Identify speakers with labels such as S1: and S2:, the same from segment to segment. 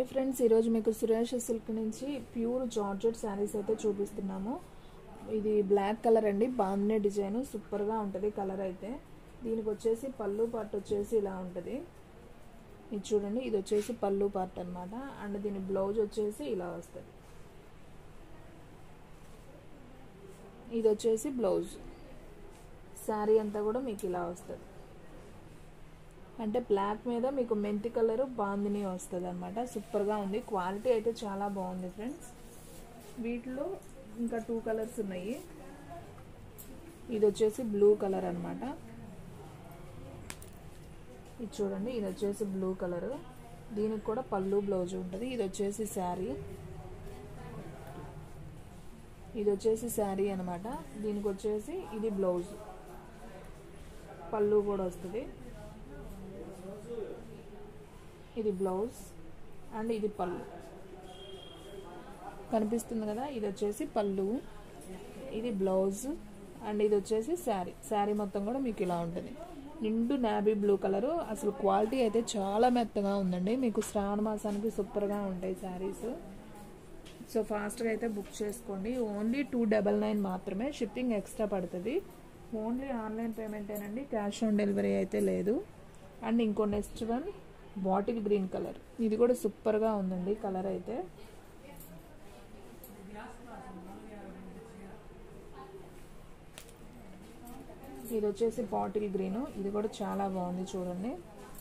S1: hi friends ఈరోజు మీకు Suresh silk నుంచి ప్యూర్ జార్జెట్ శారీస్ అయితే చూపిస్తున్నాము ఇది బ్లాక్ కలర్ అండి బాగుండే డిజైన్ సూపర్గా ఉంటుంది కలర్ అయితే దీనికి వచ్చేసి పళ్ళు పార్ట్ వచ్చేసి ఇలా ఉంటుంది ఇది చూడండి ఇది వచ్చేసి పళ్ళు పార్ట్ అనమాట అండ్ దీని బ్లౌజ్ వచ్చేసి ఇలా వస్తుంది ఇది వచ్చేసి బ్లౌజ్ శారీ అంతా కూడా మీకు ఇలా వస్తుంది అంటే బ్లాక్ మీద మీకు మెంతి కలర్ బాందిని వస్తుంది అనమాట సూపర్గా ఉంది క్వాలిటీ అయితే చాలా బాగుంది ఫ్రెండ్స్ వీటిలో ఇంకా టూ కలర్స్ ఉన్నాయి ఇది వచ్చేసి బ్లూ కలర్ అనమాట ఇది చూడండి ఇది వచ్చేసి బ్లూ కలర్ దీనికి కూడా పళ్ళు బ్లౌజ్ ఉంటుంది ఇది వచ్చేసి శారీ ఇది వచ్చేసి శారీ అనమాట దీనికి వచ్చేసి ఇది బ్లౌజ్ పళ్ళు కూడా వస్తుంది ఇది బ్లౌజ్ అండ్ ఇది పళ్ళు కనిపిస్తుంది కదా ఇది వచ్చేసి పళ్ళు ఇది బ్లౌజ్ అండ్ ఇది వచ్చేసి శారీ శారీ మొత్తం కూడా మీకు ఇలా ఉంటుంది నిండు నాబీ బ్లూ కలరు అసలు క్వాలిటీ అయితే చాలా మెత్తగా ఉందండి మీకు శ్రావణ మాసానికి సూపర్గా ఉంటాయి శారీస్ సో ఫాస్ట్గా అయితే బుక్ చేసుకోండి ఓన్లీ టూ డబల్ నైన్ మాత్రమే షిప్పింగ్ ఎక్స్ట్రా పడుతుంది ఓన్లీ ఆన్లైన్ పేమెంటేనండి క్యాష్ ఆన్ డెలివరీ అయితే లేదు అండ్ ఇంకో next one bottle green colour ఇది కూడా సూపర్గా ఉందండి కలర్ అయితే ఇది వచ్చేసి బాటిల్ గ్రీన్ ఇది కూడా చాలా బాగుంది చూడండి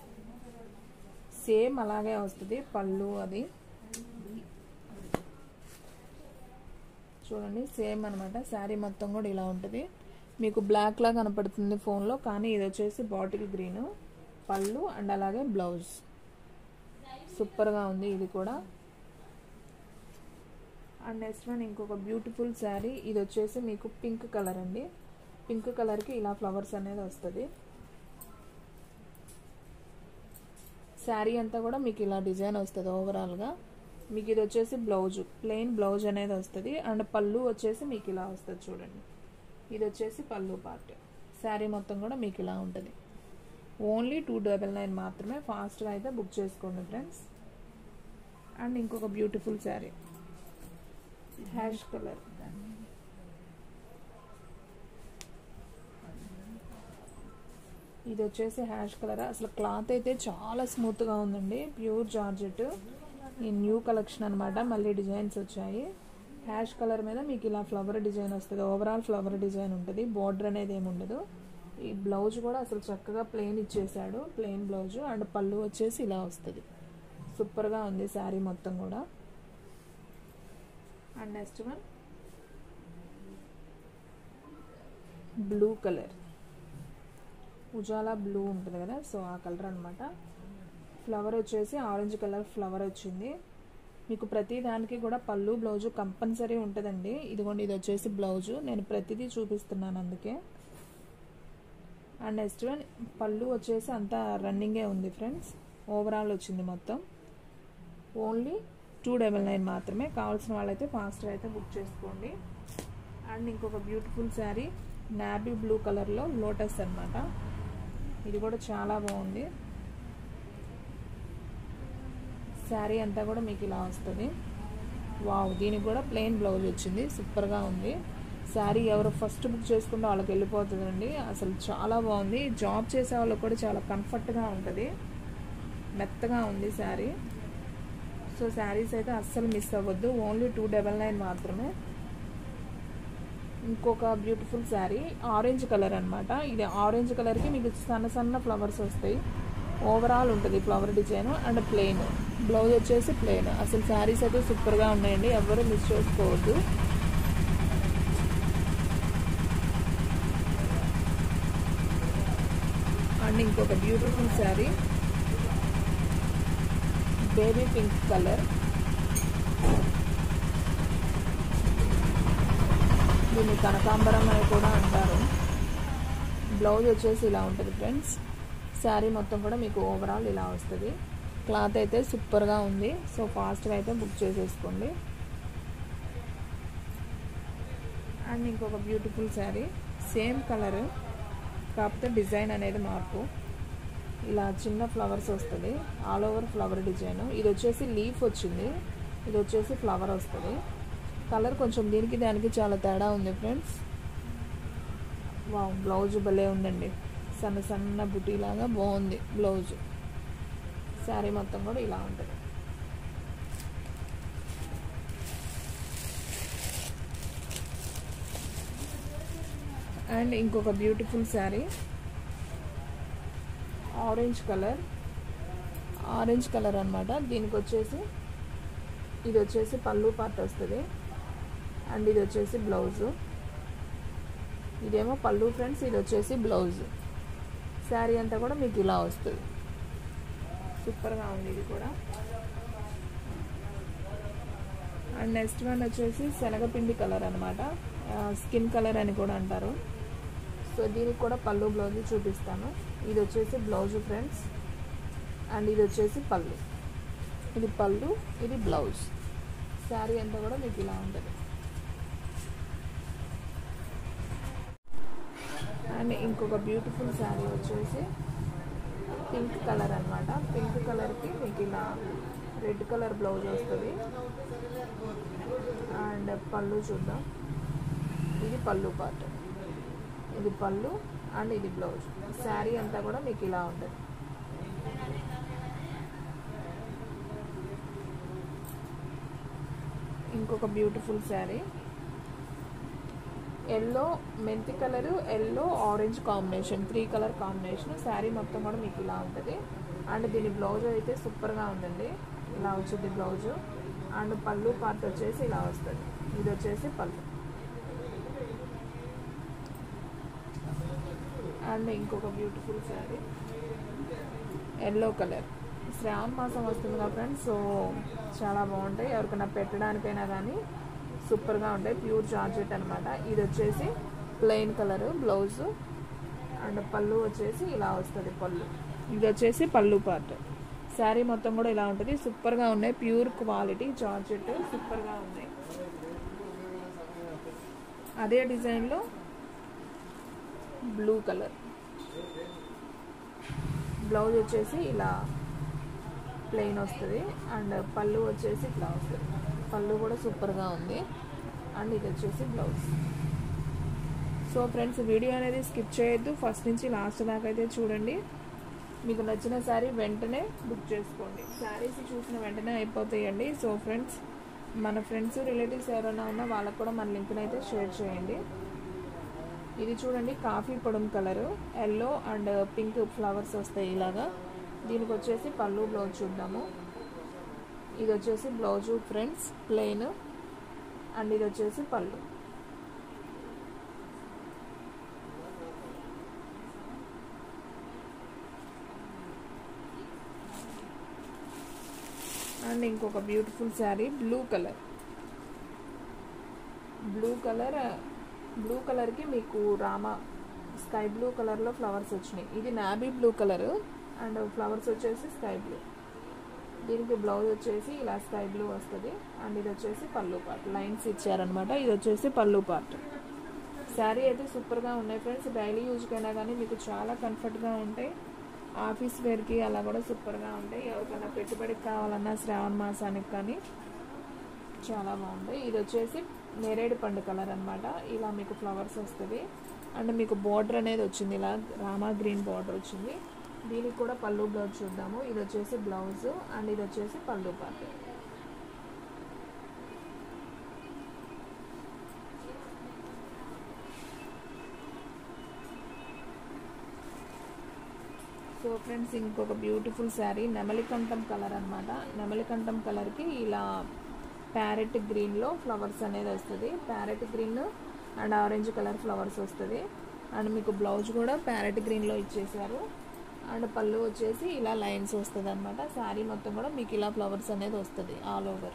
S1: సేమ్ అలాగే వస్తుంది పళ్ళు అది చూడండి సేమ్ అనమాట శారీ మొత్తం కూడా ఇలా ఉంటుంది మీకు బ్లాక్ లా కనపడుతుంది ఫోన్లో కానీ ఇది వచ్చేసి బాటిల్ గ్రీన్ పళ్ళు అండ్ అలాగే బ్లౌజ్ సూపర్గా ఉంది ఇది కూడా అండ్ నెక్స్ట్ వన్ ఇంకొక బ్యూటిఫుల్ శారీ ఇది వచ్చేసి మీకు పింక్ కలర్ అండి పింక్ కలర్కి ఇలా ఫ్లవర్స్ అనేది వస్తుంది శారీ అంతా కూడా మీకు ఇలా డిజైన్ వస్తుంది ఓవరాల్గా మీకు ఇది వచ్చేసి బ్లౌజ్ ప్లెయిన్ బ్లౌజ్ అనేది వస్తుంది అండ్ పళ్ళు వచ్చేసి మీకు ఇలా వస్తుంది చూడండి ఇది వచ్చేసి పళ్ళు పార్ట్ శారీ మొత్తం కూడా మీకు ఇలా ఉంటుంది ఓన్లీ టూ డబల్ నైన్ మాత్రమే ఫాస్ట్గా అయితే బుక్ చేసుకోండి ఫ్రెండ్స్ అండ్ ఇంకొక బ్యూటిఫుల్ శారీ హ్యాష్ కలర్ ఇది వచ్చేసి హ్యాష్ కలర్ అసలు క్లాత్ అయితే చాలా స్మూత్గా ఉందండి ప్యూర్ జార్జెట్ ఈ న్యూ కలెక్షన్ అనమాట మళ్ళీ డిజైన్స్ వచ్చాయి హ్యాష్ కలర్ మీద మీకు ఇలా ఫ్లవర్ డిజైన్ వస్తుంది ఓవరాల్ ఫ్లవర్ డిజైన్ ఉంటుంది బార్డర్ అనేది ఏమి ఉండదు ఈ బ్లౌజ్ కూడా అసలు చక్కగా ప్లెయిన్ ఇచ్చేసాడు ప్లెయిన్ బ్లౌజ్ అండ్ పళ్ళు వచ్చేసి ఇలా వస్తుంది సూపర్గా ఉంది శారీ మొత్తం కూడా and next one blue colour Ujala blue ఉంటుంది కదా సో ఆ కలర్ అనమాట ఫ్లవర్ వచ్చేసి ఆరెంజ్ కలర్ ఫ్లవర్ వచ్చింది మీకు ప్రతి దానికి కూడా పళ్ళు బ్లౌజు కంపల్సరీ ఉంటుందండి ఇదిగోండి ఇది వచ్చేసి బ్లౌజు నేను ప్రతిదీ చూపిస్తున్నాను అందుకే అండ్ నెక్స్ట్ వన్ పళ్ళు వచ్చేసి అంతా రన్నింగే ఉంది ఫ్రెండ్స్ ఓవరాల్ వచ్చింది మొత్తం ఓన్లీ టూ డబల్ నైన్ మాత్రమే కావాల్సిన వాళ్ళైతే ఫాస్ట్గా అయితే బుక్ చేసుకోండి అండ్ ఇంకొక బ్యూటిఫుల్ శారీ నాబీ బ్లూ కలర్లో లోటస్ అనమాట ఇది కూడా చాలా బాగుంది శారీ అంతా కూడా మీకు ఇలా వస్తుంది వావ్ దీనికి కూడా ప్లెయిన్ బ్లౌజ్ వచ్చింది సూపర్గా ఉంది శారీ ఎవరు ఫస్ట్ బుక్ చేసుకుంటే వాళ్ళకి వెళ్ళిపోతుందండి అసలు చాలా బాగుంది జాబ్ చేసే వాళ్ళకి కూడా చాలా కంఫర్ట్గా ఉంటుంది మెత్తగా ఉంది శారీ సో శారీస్ అయితే అస్సలు మిస్ అవ్వద్దు ఓన్లీ టూ డబల్ నైన్ మాత్రమే ఇంకొక బ్యూటిఫుల్ శారీ ఆరెంజ్ కలర్ అనమాట ఇది ఆరెంజ్ కలర్కి మీకు సన్న సన్న ఫ్లవర్స్ వస్తాయి ఓవరాల్ ఉంటుంది flower design and plain blouse వచ్చేసి ప్లెయిన్ అసలు శారీస్ అయితే సూపర్గా ఉన్నాయండి ఎవరు మిస్ చేసుకోవద్దు అండ్ ఇంకొక beautiful sari baby pink colour దీన్ని కనకాంబరం అని కూడా అంటారు బ్లౌజ్ వచ్చేసి ఇలా ఉంటుంది ఫ్రెండ్స్ శారీ మొత్తం కూడా మీకు ఓవరాల్ ఇలా వస్తుంది క్లాత్ అయితే సూపర్గా ఉంది సో ఫాస్ట్గా అయితే బుక్ చేసేసుకోండి అండ్ ఇంకొక బ్యూటిఫుల్ శారీ సేమ్ కలర్ కాకపోతే డిజైన్ అనేది మార్పు ఇలా చిన్న ఫ్లవర్స్ వస్తుంది ఆల్ ఓవర్ ఫ్లవర్ డిజైన్ ఇది వచ్చేసి లీఫ్ వచ్చింది ఇది వచ్చేసి ఫ్లవర్ వస్తుంది కలర్ కొంచెం దీనికి దానికి చాలా తేడా ఉంది ఫ్రెండ్స్ వా బ్లౌజ్ భలే ఉందండి సన్న సన్న బుటీలాగా బాగుంది బ్లౌజ్ శారీ మొత్తం కూడా ఇలా ఉంటుంది అండ్ ఇంకొక beautiful sari orange colour orange colour అనమాట దీనికి వచ్చేసి ఇది వచ్చేసి పళ్ళు పార్ట్ వస్తుంది అండ్ ఇది వచ్చేసి బ్లౌజు ఇదేమో పళ్ళు ఫ్రెండ్స్ ఇది వచ్చేసి బ్లౌజ్ శారీ అంతా కూడా మీకు ఇలా వస్తుంది సూపర్గా ఉంది ఇది కూడా అండ్ నెక్స్ట్ వన్ వచ్చేసి శనగపిండి కలర్ అనమాట స్కిన్ కలర్ అని కూడా అంటారు సో దీనికి కూడా పళ్ళు బ్లౌజ్ చూపిస్తాను ఇది వచ్చేసి బ్లౌజ్ ఫ్రెండ్స్ అండ్ ఇది వచ్చేసి పళ్ళు ఇది పళ్ళు ఇది బ్లౌజ్ శారీ అంతా కూడా మీకు ఇలా ఉంటుంది అండ్ ఇంకొక బ్యూటిఫుల్ శారీ వచ్చేసి పింక్ కలర్ అనమాట పింక్ కలర్కి మీకు ఇలా రెడ్ కలర్ బ్లౌజ్ వస్తుంది అండ్ పళ్ళు చూద్దాం ఇది పళ్ళు పార్ట్ ఇది పళ్ళు అండ్ ఇది బ్లౌజ్ శారీ అంతా కూడా మీకు ఇలా ఉంటుంది ఇంకొక బ్యూటిఫుల్ శారీ ఎల్లో మెంతి colour yellow orange combination three colour combination sari మొత్తం కూడా మీకు ఇలా ఉంటుంది అండ్ దీని బ్లౌజ్ అయితే సూపర్గా ఉందండి ఇలా వచ్చింది బ్లౌజ్ అండ్ పళ్ళు పార్ట్ వచ్చేసి ఇలా వస్తుంది ఇది వచ్చేసి పళ్ళు అండ్ ఇంకొక బ్యూటిఫుల్ శారీ ఎల్లో కలర్ శ్రావణ మాసం వస్తుంది కదా ఫ్రెండ్స్ సో చాలా బాగుంటాయి ఎవరికైనా పెట్టడానికైనా కానీ సూపర్గా ఉంటాయి ప్యూర్ జార్జెట్ అనమాట ఇది వచ్చేసి ప్లెయిన్ కలర్ బ్లౌజ్ అండ్ పళ్ళు వచ్చేసి ఇలా వస్తుంది పళ్ళు ఇది వచ్చేసి పళ్ళు పార్ట్ శారీ మొత్తం కూడా ఇలా ఉంటుంది సూపర్గా ఉన్నాయి ప్యూర్ క్వాలిటీ జార్జెట్ సూపర్గా ఉన్నాయి అదే డిజైన్లో బ్లూ కలర్ బ్లౌజ్ వచ్చేసి ఇలా ప్లెయిన్ వస్తుంది అండ్ పళ్ళు వచ్చేసి ఇట్లా వస్తుంది పళ్ళు కూడా సూపర్గా ఉంది అండ్ ఇది వచ్చేసి బ్లౌజ్ సో ఫ్రెండ్స్ వీడియో అనేది స్కిప్ చేయొద్దు ఫస్ట్ నుంచి లాస్ట్ దాకా అయితే చూడండి మీకు నచ్చిన శారీ వెంటనే బుక్ చేసుకోండి శారీస్ చూసిన వెంటనే అయిపోతాయండి సో ఫ్రెండ్స్ మన ఫ్రెండ్స్ రిలేటివ్స్ ఎవరైనా ఉన్నా వాళ్ళకు కూడా మన లింక్ని అయితే షేర్ చేయండి ఇది చూడండి కాఫీ పొడం colour yellow and pink flowers వస్తాయి ఇలాగా దీనికి వచ్చేసి పళ్ళు బ్లౌజ్ చూద్దాము ఇది వచ్చేసి బ్లౌజు ఫ్రెండ్స్ ప్లెయిన్ అండ్ ఇది వచ్చేసి పళ్ళు అండ్ ఇంకొక beautiful sari blue colour blue colour blue కలర్కి మీకు రామ స్కై బ్లూ కలర్లో ఫ్లవర్స్ వచ్చినాయి ఇది navy blue colour and flowers వచ్చేసి స్కై బ్లూ దీనికి బ్లౌజ్ వచ్చేసి ఇలా స్కై బ్లూ వస్తుంది అండ్ ఇది వచ్చేసి పళ్ళు పార్ట్ లైన్స్ ఇచ్చారనమాట ఇది వచ్చేసి పళ్ళు పార్ట్ శారీ అయితే సూపర్గా ఉన్నాయి ఫ్రెండ్స్ డైలీ యూజ్కైనా కానీ మీకు చాలా కంఫర్ట్గా ఉంటాయి ఆఫీస్ వేర్కి అలా కూడా సూపర్గా ఉంటాయి ఎవరికైనా పెట్టుబడికి కావాలన్నా శ్రావణ మాసానికి కానీ చాలా బాగుంటాయి ఇది వచ్చేసి నేరేడు పండు కలర్ అనమాట ఇలా మీకు ఫ్లవర్స్ వస్తుంది అండ్ మీకు బార్డర్ అనేది వచ్చింది ఇలా రామా గ్రీన్ బార్డర్ వచ్చింది దీనికి కూడా పళ్ళు బ్లౌజ్ చూద్దాము ఇది వచ్చేసి బ్లౌజ్ అండ్ ఇది వచ్చేసి పళ్ళు పార్ట్ సో ఫ్రెండ్స్ ఇంకొక బ్యూటిఫుల్ శారీ నెమలికంఠం కలర్ అనమాట నెమలికంఠం కలర్కి ఇలా ప్యారెట్ గ్రీన్లో ఫ్లవర్స్ అనేది వస్తుంది parrot green and orange colour flowers వస్తుంది అండ్ మీకు బ్లౌజ్ కూడా ప్యారెట్ గ్రీన్లో ఇచ్చేసారు అండ్ పళ్ళు వచ్చేసి ఇలా లైన్స్ వస్తుంది అనమాట శారీ మొత్తం కూడా మీకు ఇలా ఫ్లవర్స్ అనేది వస్తుంది ఆల్ ఓవర్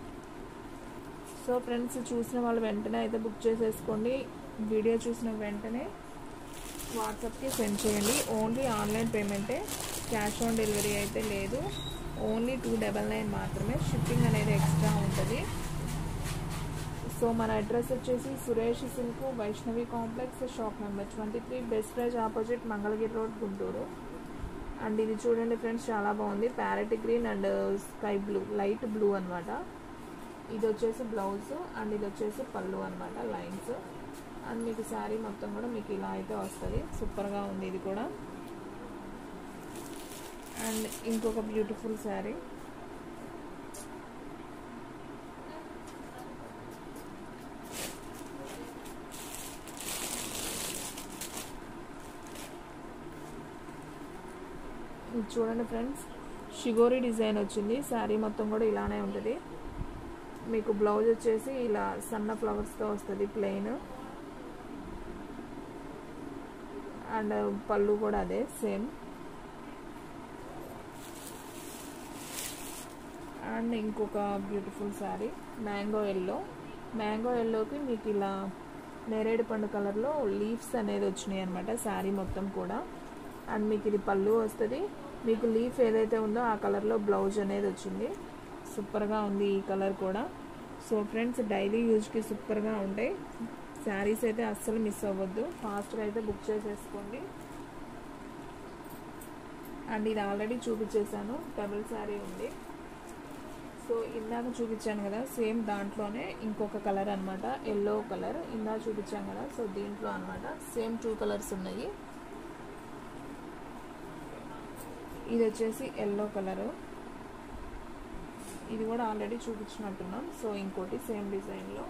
S1: సో ఫ్రెండ్స్ చూసిన వాళ్ళు వెంటనే అయితే బుక్ చేసేసుకోండి వీడియో చూసిన వెంటనే వాట్సాప్కి సెండ్ చేయండి ఓన్లీ ఆన్లైన్ పేమెంటే క్యాష్ ఆన్ డెలివరీ అయితే లేదు ఓన్లీ టూ డబల్ నైన్ మాత్రమే షిప్పింగ్ అనేది ఎక్స్ట్రా ఉంటుంది సో మన అడ్రస్ వచ్చేసి Suresh silk Vaishnavi complex shop number twenty three best price opposite Mangalagiri road Guntur and ఇది చూడండి ఫ్రెండ్స్ చాలా బాగుంది parrot green and sky blue light blue అనమాట ఇది వచ్చేసి బ్లౌజ్ అండ్ ఇది వచ్చేసి పళ్ళు అనమాట లైన్స్ అండ్ మీకు శారీ మొత్తం కూడా మీకు ఇలా అయితే వస్తుంది సూపర్గా ఉంది ఇది కూడా అండ్ ఇంకొక బ్యూటిఫుల్ శారీ ఇది చూడండి ఫ్రెండ్స్ షిగోరి డిజైన్ వచ్చింది శారీ మొత్తం కూడా ఇలానే ఉంటుంది మీకు బ్లౌజ్ వచ్చేసి ఇలా సన్న ఫ్లవర్స్తో వస్తుంది ప్లెయిన్ అండ్ పళ్ళు కూడా అదే సేమ్ అండ్ ఇంకొక beautiful sari mango yellow mango ఎల్లోకి మీకు ఇలా నేరేడు పండు కలర్లో లీవ్స్ అనేది వచ్చినాయి అనమాట శారీ మొత్తం కూడా అండ్ మీకు ఇది పళ్ళు వస్తుంది మీకు లీఫ్ ఏదైతే ఉందో ఆ కలర్లో బ్లౌజ్ అనేది వచ్చింది సూపర్గా ఉంది ఈ కలర్ కూడా సో ఫ్రెండ్స్ డైలీ యూజ్కి సూపర్గా ఉంటాయి శారీస్ అయితే అస్సలు మిస్ అవ్వద్దు ఫాస్ట్గా అయితే బుక్ చేసేసుకోండి అండ్ ఇది ఆల్రెడీ చూపించేశాను డబుల్ శారీ ఉంది సో ఇందాక చూపించాను కదా సేమ్ దాంట్లోనే ఇంకొక కలర్ అనమాట ఎల్లో కలర్ ఇందాక చూపించాను కదా సో దీంట్లో అనమాట సేమ్ టూ కలర్స్ ఉన్నాయి ఇది వచ్చేసి ఎల్లో కలరు ఇది కూడా ఆల్రెడీ చూపించినట్టున్నాం సో ఇంకోటి సేమ్ డిజైన్లో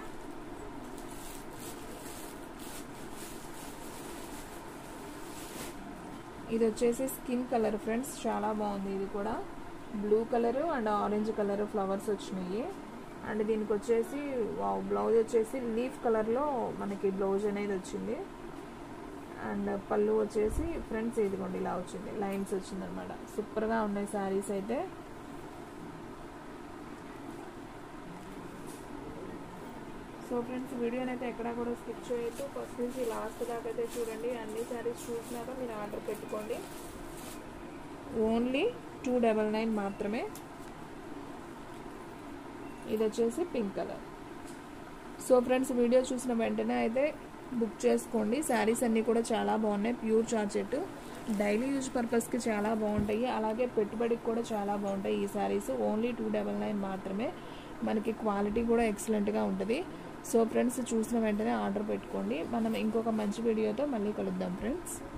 S1: ఇది వచ్చేసి స్కిన్ కలర్ ఫ్రెండ్స్ చాలా బాగుంది ఇది కూడా blue colour and orange colour flowers వచ్చినాయి అండ్ దీనికి వచ్చేసి బ్లౌజ్ వచ్చేసి లీఫ్ కలర్లో మనకి బ్లౌజ్ అనేది వచ్చింది అండ్ పళ్ళు వచ్చేసి ఫ్రంట్స్ ఇదిగోండి ఇలా వచ్చింది లైన్స్ వచ్చింది అనమాట సూపర్గా ఉన్నాయి శారీస్ అయితే సో ఫ్రెండ్స్ వీడియోని అయితే ఎక్కడా కూడా స్కిప్ చేయొద్దు ఫస్ట్ నుంచి లాస్ట్ దాకా అయితే చూడండి అన్ని శారీస్ చూసినాక మీరు ఆర్డర్ పెట్టుకోండి ఓన్లీ టూ డబల్ నైన్ మాత్రమే ఇది వచ్చేసి pink colour so friends video చూసిన వెంటనే అయితే బుక్ చేసుకోండి శారీస్ అన్నీ కూడా చాలా బాగున్నాయి ప్యూర్ చార్జెట్ డైలీ యూజ్ పర్పస్కి చాలా బాగుంటాయి అలాగే పెట్టుబడికి కూడా చాలా బాగుంటాయి ఈ saris only two double nine మాత్రమే మనకి క్వాలిటీ కూడా ఎక్సలెంట్గా ఉంటుంది సో ఫ్రెండ్స్ చూసిన వెంటనే ఆర్డర్ పెట్టుకోండి మనం ఇంకొక మంచి వీడియోతో మళ్ళీ కలుద్దాం ఫ్రెండ్స్